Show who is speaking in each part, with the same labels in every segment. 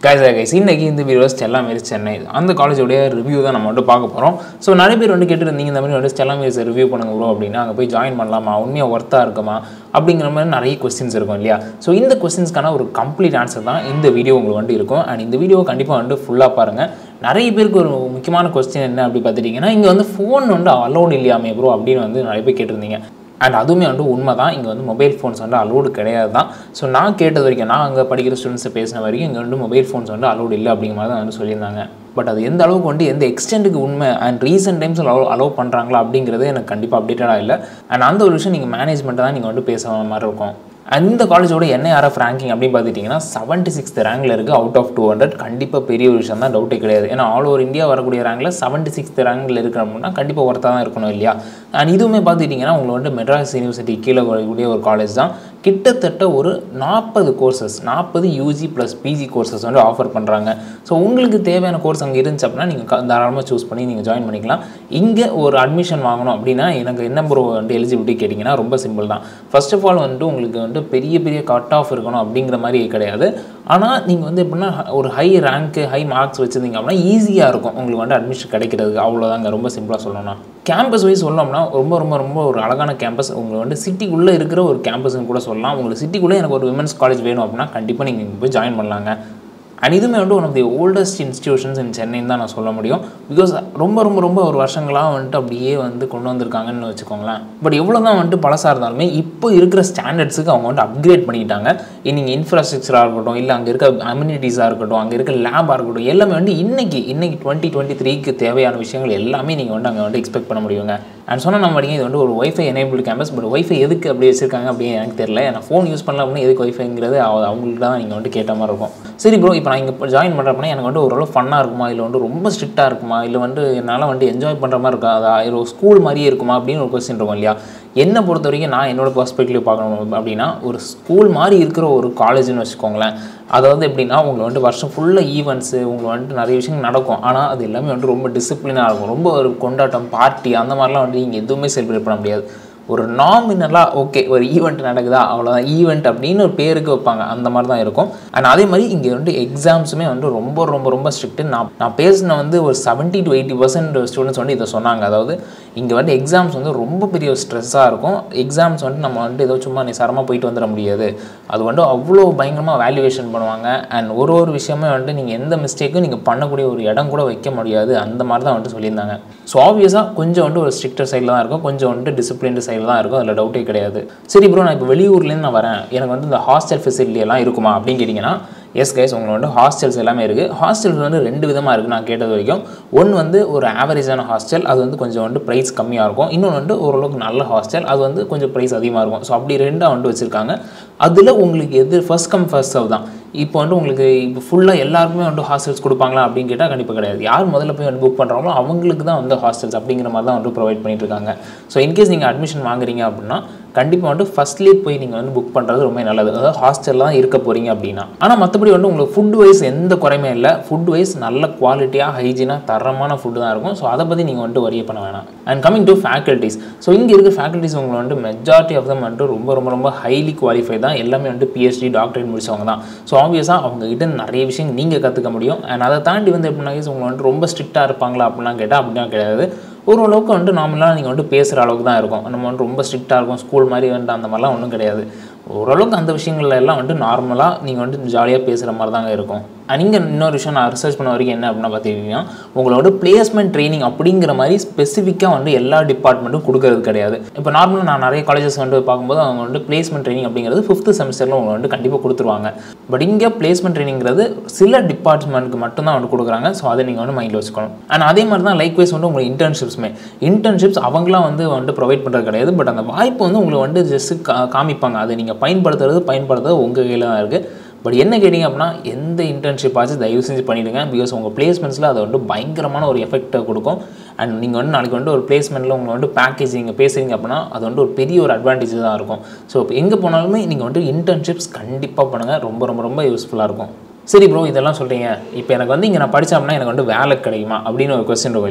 Speaker 1: guys guys இன்னைக்கு இந்த videos Stella மேரி சென்னை அந்த காலேஜோடைய ரிவ்யூ தான் நம்ம வந்து பார்க்க போகிறோம் ஸோ நிறைய பேர் வந்து கேட்டுருந்தீங்க இந்த மாதிரி வந்து ஸ்டெல்லா மேரிஸ் ரிவ்யூ பண்ணுங்க ப்ரோ அப்படின்னா அங்கே போய் ஜாயின் பண்ணலாமா உண்மையாக ஒர்த்தாக இருக்குமா அப்படிங்கிற மாதிரி நிறைய கொஸ்டின்ஸ் இருக்கும் இல்லையா ஸோ இந்த கொஸ்டின்ஸ்க்கான ஒரு கம்ப்ளீட் ஆன்சர் தான் இந்த வீடியோ உங்களுக்கு வந்து இருக்கும் அண்ட் இந்த வீடியோ கண்டிப்பாக வந்து ஃபுல்லாக பாருங்கள் நிறைய பேருக்கு ஒரு முக்கியமான கொஸ்டின் என்ன அப்படி பார்த்துட்டிங்கன்னா இங்கே வந்து ஃபோன் வந்து அலோடு இல்லையாமே ப்ரோ அப்படின்னு வந்து நிறைய பேர் கேட்டிருந்தீங்க அண்ட் அதுவுமே வந்து உண்மை தான் இங்கே வந்து மொபைல் ஃபோன்ஸ் வந்து அலோடு கிடையாது தான் ஸோ நான் கேட்டது வரைக்கும் நான் அங்கே படிக்கிற ஸ்டூடெண்ட்ஸை பேசின வரைக்கும் இங்கே வந்து மொபைல் ஃபோன்ஸ் வந்து அலோடு இல்லை அப்படிங்கிற மாதிரி தான் வந்து சொல்லியிருந்தாங்க பட் அது எந்த அளவுக்கு வந்து எந்த எக்ஸ்டெண்டுக்கு உண்மை and recent times allow allow பண்ணுறாங்களா அப்படிங்கிறது எனக்கு கண்டிப்பாக அப்டேட்டடாக இல்லை அண்ட் அந்த ஒரு விஷயம் நீங்கள் மேனேஜ்மெண்ட்டை தான் நீங்கள் வந்து பேசுகிற மாதிரி இருக்கும் அந்த காலேஜோட என்ஐஆர்எஃப் ரேங்கிங் அப்படின்னு பார்த்துட்டிங்கன்னா செவன்ட்டி சிக்ஸ்த் ரேங்கில் இருக்குது அவுட் ஆஃப் டூ ஹண்ட்ரட் கண்டிப்பாக பெரிய ஒரு விஷயம் தான் டவுட்டே கிடையாது ஏன்னா ஆல் ஓவர் இந்தியா வரக்கூடிய ரேங்கில் செவன்ட்டி சிக்ஸ்த் ரேங்கில் இருக்கிற அப்படின்னா கண்டிப்பாக ஒருத்தாக தான் இருக்கணும் இல்லையா அண்ட் இதுவுமே பார்த்துட்டிங்கன்னா உங்களுக்கு வந்து மெட்ராஸ் யூனிவர்சிட்டி கீழே வரக்கூடிய ஒரு காலேஜ் தான் கிட்டத்தட்ட ஒரு நாற்பது கோர்சஸ் நாற்பது யூஜி ப்ளஸ் பிஜி கோர்சஸ் வந்து ஆஃபர் பண்ணுறாங்க ஸோ உங்களுக்கு தேவையான கோர்ஸ் அங்கே இருந்துச்சு அப்படின்னா நீங்கள் தாராளமாக சூஸ் பண்ணி நீங்கள் ஜாயின் பண்ணிக்கலாம் இங்கே ஒரு அட்மிஷன் வாங்கணும் அப்படின்னா எனக்கு என்ன ப்ரோ வந்து எலிஜிபிலிட்டி கேட்டிங்கன்னா ரொம்ப சிம்பிள் தான் ஃபர்ஸ்ட் ஆஃப் ஆல் வந்துட்டு உங்களுக்கு வந்து பெரிய பெரிய கட் ஆஃப் இருக்கணும் அப்படிங்கிற மாதிரி கிடையாது ஆனால் நீங்கள் வந்து எப்படின்னா ஒரு ஹை ரேங்க்கு ஹை மார்க்ஸ் வச்சுருந்தீங்க அப்படின்னா ஈஸியாக இருக்கும் உங்களுக்கு வந்து அட்மிஷன் கிடைக்கிறதுக்கு அவ்வளோதாங்க ரொம்ப சிம்பிளாக சொல்லணும்னா கேம்பஸ் வைஸ் சொல்லணும்னா ரொம்ப ரொம்ப ரொம்ப ஒரு அழகான கேம்பஸ் உங்களுக்கு வந்து சிட்டிக்குள்ளே இருக்கிற ஒரு கேம்பஸ்னு கூட சொல்லலாம் உங்களுக்கு சிட்டிக்குள்ளே எனக்கு ஒரு விமன்ஸ் காலேஜ் வேணும் அப்படின்னா கண்டிப்பாக நீங்கள் இங்கே போய் ஜாயின் பண்ணலாங்க அண்ட் இதுவுமே வந்து one of the oldest institutions in சென்னைன்னு தான் நான் சொல்ல முடியும் பிகாஸ் ரொம்ப ரொம்ப ரொம்ப ஒரு வருஷங்களாக வந்துட்டு அப்படியே வந்து கொண்டு வந்திருக்காங்கன்னு வச்சுக்கோங்களேன் பட் எவ்வளோ தான் வந்துட்டு பழசாக இருந்தாலுமே இப்போ இருக்கிற ஸ்டாண்டர்ட்ஸுக்கு அவங்க வந்து அப்கிரேட் பண்ணிக்கிட்டாங்க நீங்கள் இன்ஃப்ராஸ்ட்ரக்சராக இருக்கட்டும் இல்லை அங்கே இருக்க அம்யூனிட்டிஸாக இருக்கட்டும் அங்கே இருக்க லேபாக இருக்கட்டும் எல்லாமே வந்து இன்னைக்கு இன்னைக்கு டுவெண்ட்டி டுவெண்ட்டி த்ரீக்கு தேவையான விஷயங்கள் எல்லாமே நீங்கள் வந்து அங்கே வந்து எக்ஸ்பெக்ட் பண்ண முடியுங்க அண்ட் சொன்னால் நம்ம படிங்க இது வந்து ஒரு wifi enable campus but wifi எதுக்கு அப்படி வச்சிருக்காங்க அப்படின்னு எனக்கு தெரியல ஏன்னா ஃபோன் யூஸ் பண்ணலாம் அப்படின்னா எதுக்கு ஒய்ஃபைங்கிறது அவங்களுக்கு தான் நீங்கள் வந்து கேட்ட மாதிரி இருக்கும் சரி ப்ரோ இப்போ நான் இங்கே ஜாயின் பண்ணுறப்பனா எனக்கு வந்து ஓரளவு ஃபன்னாக இருக்குமா இல்லை வந்து ரொம்ப ஸ்ட்ரிக்டாக இருக்குமா இல்லை வந்து என்னால் வந்து என்ஜாய் பண்ணுற மாதிரி இருக்கா அது ஒரு ஸ்கூல் மாதிரியே இருக்குமா அப்படின்னு ஒரு கொஸ்டின் இருக்கும் இல்லையா என்னை பொறுத்த வரைக்கும் நான் என்னோடய பர்ஸ்பெக்டிவ் பார்க்கணும் அப்படின்னா ஒரு ஸ்கூல் மாதிரி இருக்கிற ஒரு காலேஜ்னு வச்சுக்கோங்களேன் அதாவது எப்படின்னா உங்களுக்கு வந்துட்டு வருஷம் ஃபுல்லாக ஈவெண்ட்ஸு உங்களுக்கு வந்துட்டு நிறைய விஷயங்கள் நடக்கும் ஆனால் அது எல்லாமே வந்துட்டு ரொம்ப டிசிப்ளினாக இருக்கும் ரொம்ப ஒரு கொண்டாட்டம் பார்ட்டி அந்த மாதிரிலாம் வந்து நீங்கள் எதுவுமே செலிப்ரேட் பண்ண முடியாது ஒரு நாமினலாக ஓகே ஒரு ஈவெண்ட் நடக்குதா அவ்வளோதான் ஈவெண்ட் அப்படின்னு ஒரு பேருக்கு வைப்பாங்க அந்த மாதிரி தான் இருக்கும் அண்ட் அதே மாதிரி இங்கே வந்து எக்ஸாம்ஸுமே வந்து ரொம்ப ரொம்ப ரொம்ப ஸ்ட்ரிக்ட்டு நான் நான் பேசின வந்து ஒரு seventy to eighty percent students வந்து இதை சொன்னாங்க அதாவது இங்கே வந்து எக்ஸாம்ஸ் வந்து ரொம்ப பெரிய ஸ்ட்ரெஸ்ஸாக இருக்கும் எக்ஸாம்ஸ் வந்து நம்ம வந்துட்டு ஏதோ சும்மா நிசாரமாக போயிட்டு வந்துட முடியாது அது வந்து அவ்வளோ பயங்கரமாக வேல்யூவேஷன் பண்ணுவாங்க அண்ட் ஒரு ஒரு விஷயமே வந்துட்டு நீங்கள் எந்த மிஸ்டேக்கும் நீங்கள் பண்ணக்கூடிய ஒரு இடம் கூட வைக்க முடியாது அந்த மாதிரி தான் வந்துட்டு சொல்லியிருந்தாங்க ஸோ ஆப்வியஸாக கொஞ்சம் வந்துட்டு ஒரு ஸ்ட்ரிக்டர் சைடில் தான் இருக்கும் கொஞ்சம் வந்துட்டு டிசிப்ளின்டு சைடில் தான் இருக்கும் அதில் டவுட்டே கிடையாது சரி ப்ரோ நான் இப்போ வெளியூர்லேருந்து நான் வரேன் எனக்கு வந்து இந்த ஹாஸ்டல் ஃபெசிலிட்டி எல்லாம் இருக்குமா அப்படின்னு கேட்டிங்கன்னா எஸ் கைஸ் உங்களோட வந்து ஹாஸ்டல்ஸ் எல்லாமே இருக்குது ஹாஸ்டல்ஸ் வந்து ரெண்டு விதமாக இருக்குது நான் கேட்டது வரைக்கும் ஒன்று வந்து ஒரு ஆவரேஜான ஹாஸ்டல் அது வந்து கொஞ்சம் வந்து ப்ரைஸ் கம்மியாக இருக்கும் இன்னொன்று வந்து ஓரளவுக்கு நல்ல ஹாஸ்டல் அது வந்து கொஞ்சம் ப்ரைஸ் அதிகமாக இருக்கும் ஸோ அப்படி ரெண்டாக வந்து வச்சுருக்காங்க அதில் உங்களுக்கு எது ஃபர்ஸ்ட் கம் ஃபர்ஸ்ட் சர்வ் தான் இப்போ வந்து உங்களுக்கு இப்போ ஃபுல்லாக எல்லாருக்குமே வந்து ஹாஸ்டல்ஸ் கொடுப்பாங்களா அப்படின்னு கேட்டால் கண்டிப்பாக கிடையாது யார் முதல்ல போய் வந்து புக் பண்ணுறாங்களோ அவங்களுக்கு தான் வந்து ஹாஸ்டல்ஸ் அப்படிங்கிற மாதிரி தான் வந்து ப்ரொவைட் பண்ணிட்டு இருக்காங்க ஸோ இன்கேஸ் நீங்கள் அட்மிஷன் வாங்குறீங்க அப்படின்னா கண்டிப்பாக வந்து ஃபஸ்ட்லேயே போய் நீங்கள் வந்து புக் பண்ணுறது ரொம்ப நல்லது அதாவது ஹாஸ்டலில் தான் இருக்க போகிறீங்க அப்படின்னா ஆனால் மற்றபடி வந்து உங்களுக்கு ஃபுட் வைஸ் எந்த குறையுமே இல்லை ஃபுட் வைஸ் நல்ல குவாலிட்டியாக ஹைஜீனாக தரமான ஃபுட்டு தான் இருக்கும் ஸோ அதை பற்றி நீங்கள் வந்துட்டு வரிய பண்ண வேணாம் and coming to faculties so இங்கே இருக்க ஃபேக்கல்ட்டிஸ் உங்களை வந்து மெஜாரிட்டி ஆஃப் தம் வந்துட்டு ரொம்ப ரொம்ப ரொம்ப ஹைலி குவாலிஃபை தான் எல்லாமே வந்துட்டு பிஹெச்டி டாக்டரேட் முடிச்சவங்க தான் ஸோ ஆப்வியஸாக அவங்க கிட்ட நிறைய விஷயம் நீங்கள் கற்றுக்க முடியும் அண்ட் அதை தாண்டி வந்து எப்படின்னா உங்களை வந்துட்டு ரொம்ப ஸ்ட்ரிக்டாக இருப்பாங்களா அப்படிலாம் கேட்டால் அப்படிலாம் கிடையாது ஓரளவுக்கு வந்துட்டு நார்மலாக நீங்கள் வந்துட்டு பேசுகிற அளவுக்கு தான் இருக்கும் நம்ம வந்துட்டு ரொம்ப ஸ்ட்ரிக்டாக இருக்கும் ஸ்கூல் மாதிரி வந்துட்டு அந்த மாதிரிலாம் ஒன்றும் கிடையாது ஓரளவுக்கு அந்த விஷயங்கள்ல எல்லாம் வந்துட்டு நார்மலாக நீங்கள் வந்துட்டு ஜாலியாக பேசுகிற மாதிரி தாங்க இருக்கும் நீங்கள் இன்னொரு விஷயம் நான் ரிசர்ச் பண்ண வரைக்கும் என்ன அப்படின்னா பார்த்தீங்கன்னா உங்களோட பிளேஸ்மெண்ட் ட்ரைனிங் அப்படிங்கிற மாதிரி ஸ்பெசிஃபிக்காக வந்து எல்லா டிபார்ட்மெண்ட்டும் கொடுக்கறது கிடையாது இப்போ நார்மலாக நான் நிறைய காலேஜஸ் வந்து பார்க்கும்போது அவங்க வந்து பிளேஸ்மெண்ட் ட்ரைனிங் அப்படிங்கிறது ஃபிஃப்த் செமஸ்டரில் அவங்க வந்து கண்டிப்பாக கொடுத்துருவாங்க பட் இங்கே பிளேஸ்மெண்ட் ட்ரைனிங்கிறது சில டிபார்ட்மெண்ட்டுக்கு மட்டும்தான் வந்து கொடுக்குறாங்க ஸோ அதை நீங்கள் வந்து மைண்டில் வச்சுக்கணும் அண்ட் அதே மாதிரி தான் லைக் வைஸ் வந்து உங்களுக்கு இன்டர்ன்ஷிப்ஸுமே இன்டர்ன்ஷிப்ஸ் அவங்களாம் வந்து வந்து ப்ரொவைட் பண்ணுறது கிடையாது பட் அந்த வாய்ப்பு வந்து உங்களுக்கு வந்து ஜஸ்ட் கா காமிப்பாங்க அதை நீங்கள் பயன்படுத்துறது பயன்படுத்துறது உங்கள் கையில் தான் இருக்குது பட் என்ன கேட்டிங்க அப்படின்னா எந்த இன்டர்ன்ஷிப் ஆச்சு தயவு செஞ்சு பண்ணிவிடுங்க பிகாஸ் உங்கள் பிளேஸ்மெண்ட்ஸில் அதை வந்து பயங்கரமான ஒரு எஃபெக்ட்டை கொடுக்கும் அண்ட் நீங்கள் வந்து நாளைக்கு வந்து ஒரு பிளேஸ்மெண்ட்டில் உங்களை வந்து பேக்கேஜிங் பேசுகிறீங்க அப்படின்னா அது வந்து ஒரு பெரிய ஒரு அட்வான்டேஜ் தான் இருக்கும் ஸோ இப்போ எங்கே போனாலுமே நீங்கள் வந்து இன்டர்ன்ஷிப்ஸ் கண்டிப்பாக பண்ணுங்கள் ரொம்ப ரொம்ப ரொம்ப யூஸ்ஃபுல்லாக இருக்கும் சரி ப்ரோ இதெல்லாம் சொல்கிறீங்க இப்போ எனக்கு வந்து இங்கே நான் படித்தேன் அப்படின்னா எனக்கு வந்து வேலை கிடைக்குமா அப்படின்னு ஒரு கொஸ்டின் இருக்கும் இல்லையா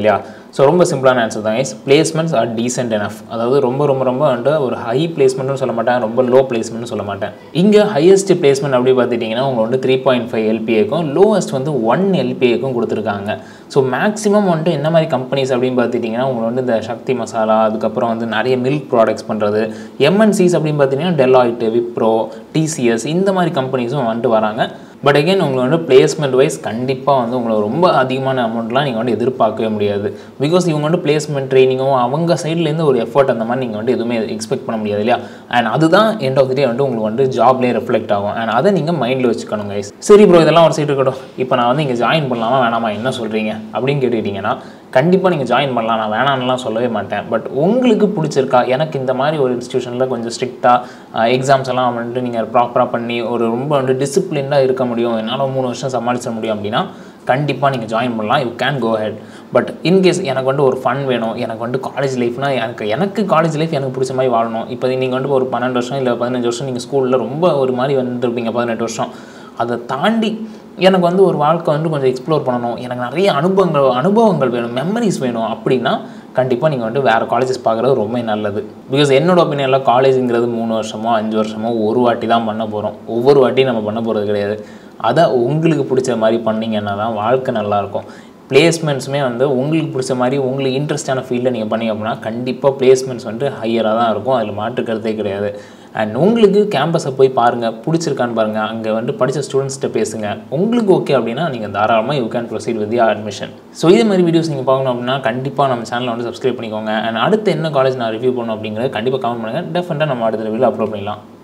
Speaker 1: ஸோ ரொம்ப சிம்பிளான ஆன்சர் தான் guys placements are decent enough அதாவது ரொம்ப ரொம்ப ரொம்ப வந்துட்டு ஒரு ஹை பிளேஸ்மெண்ட்னு சொல்ல மாட்டேன் ரொம்ப லோ பிளேஸ்மெண்ட்னு சொல்ல மாட்டேன் இங்கே ஹையஸ்ட் பிளேஸ்மெண்ட் அப்படி பார்த்துட்டிங்கன்னா உங்களுக்கு வந்து த்ரீ பாயிண்ட் ஃபைவ் எல்பிஏக்கும் லோவஸ்ட் வந்து ஒன் எல்பிஏக்கும் கொடுத்துருக்காங்க ஸோ மேக்ஸிமம் வந்துட்டு என்ன மாதிரி கம்பெனிஸ் அப்படின்னு பார்த்துட்டிங்கன்னா உங்களுக்கு வந்து இந்த சக்தி மசாலா அதுக்கப்புறம் வந்து நிறைய மில்க் ப்ராடக்ட்ஸ் பண்ணுறது எம்என்சிஸ் அப்படின்னு பார்த்தீங்கன்னா டெலாய்ட்டு விப்ரோ டிசிஎஸ் இந்த மாதிரி கம்பெனிஸும் வந்துட்டு வராங்க பட் அகைன் உங்களுக்கு வந்து பிளேஸ்மெண்ட் வைஸ் கண்டிப்பாக வந்து உங்களுக்கு ரொம்ப அதிகமான அமௌண்ட்லாம் நீங்கள் வந்து எதிர்பார்க்கவே முடியாது பிகாஸ் இவங்க வந்து பிளேஸ்மெண்ட் ட்ரைனிங்கும் அவங்க சைட்லேருந்து ஒரு எஃபர்ட் அந்த மாதிரி நீங்கள் வந்து எதுவுமே எக்ஸ்பெக்ட் பண்ண முடியாது இல்லையா அண்ட் அதுதான் எண்ட் ஆஃப் தி டே வந்து உங்களுக்கு வந்து ஜாப்லேயே ரிஃப்ளெக்ட் ஆகும் அண்ட் அதை நீங்கள் மைண்டில் வச்சுக்கணும் கைஸ் சரி ப்ரோ இதெல்லாம் ஒரு சைடு இருக்கட்டும் இப்போ நான் வந்து இங்கே ஜாயின் பண்ணலாமா வேணாமா என்ன சொல்கிறீங்க அப்படின்னு கேட்டுக்கிட்டிங்கன்னா கண்டிப்பாக நீங்கள் ஜாயின் பண்ணலாம் நான் வேணான்னுலாம் சொல்லவே மாட்டேன் பட் உங்களுக்கு பிடிச்சிருக்கா எனக்கு இந்த மாதிரி ஒரு இன்ஸ்டியூஷனில் கொஞ்சம் ஸ்ட்ரிக்டாக எக்ஸாம்ஸ் எல்லாம் வந்துட்டு நீங்கள் ப்ராப்பராக பண்ணி ஒரு ரொம்ப வந்து டிசிப்ளின்டாக இருக்க முடியும் என்னால் மூணு வருஷம் சமாளிச்சிட முடியும் அப்படின்னா கண்டிப்பாக நீங்கள் ஜாயின் பண்ணலாம் you can go ahead but in case எனக்கு வந்து ஒரு ஃபன் வேணும் எனக்கு வந்து காலேஜ் லைஃப்னால் எனக்கு எனக்கு காலேஜ் லைஃப் எனக்கு பிடிச்ச மாதிரி வாழணும் இப்போ நீங்கள் வந்து ஒரு பன்னெண்டு வருஷம் இல்லை பதினஞ்சு வருஷம் நீங்கள் ஸ்கூலில் ரொம்ப ஒரு மாதிரி வந்துருப்பீங்க பதினெட்டு வருஷம் அதை தாண்டி எனக்கு வந்து ஒரு வாழ்க்கை வந்து கொஞ்சம் எக்ஸ்ப்ளோர் பண்ணணும் எனக்கு நிறைய அனுபவங்கள் அனுபவங்கள் வேணும் மெமரிஸ் வேணும் அப்படின்னா கண்டிப்பாக நீங்கள் வந்துட்டு வேறு காலேஜஸ் பார்க்குறது ரொம்ப நல்லது பிகாஸ் என்னோட ஒப்பீனியனில் காலேஜுங்கிறது மூணு வருஷமோ அஞ்சு வருஷமோ ஒரு வாட்டி தான் பண்ண போகிறோம் ஒவ்வொரு வாட்டியும் நம்ம பண்ண போகிறது கிடையாது அதை உங்களுக்கு பிடிச்ச மாதிரி பண்ணிங்கன்னா தான் வாழ்க்கை நல்லாயிருக்கும் பிளேஸ்மெண்ட்ஸுமே வந்து உங்களுக்கு பிடிச்ச மாதிரி உங்களுக்கு இன்ட்ரெஸ்டான ஃபீல்டில் நீங்கள் பண்ணீங்க அப்படின்னா கண்டிப்பாக பிளேஸ்மெண்ட்ஸ் வந்துட்டு ஹையராக தான் இருக்கும் அதில் மாற்றுக்கிறதே கிடையாது அண்ட் உங்களுக்கு கேம்பஸை போய் பாருங்கள் பிடிச்சிருக்கான்னு பாருங்கள் அங்கே வந்து படித்த ஸ்டூடெண்ட்ஸ்கிட்ட பேசுங்க உங்களுக்கு ஓகே அப்படின்னா நீங்கள் தாராளமாக you can proceed with admission so இதே மாதிரி வீடியோஸ் நீங்கள் பார்க்கணும் அப்படின்னா கண்டிப்பாக நம்ம சேனலை வந்து சப்ஸ்கிரைப் பண்ணிக்கோங்க அண்ட் அடுத்து என்ன காலேஜ் நான் ரிவ்யூ பண்ணணும் அப்படிங்கிறத கண்டிப்பாக கமெண்ட் பண்ணுங்கள் டெஃபினட்டாக நம்ம அடுத்த ரிவ்யூவில் அப்லோட் பண்ணிடலாம்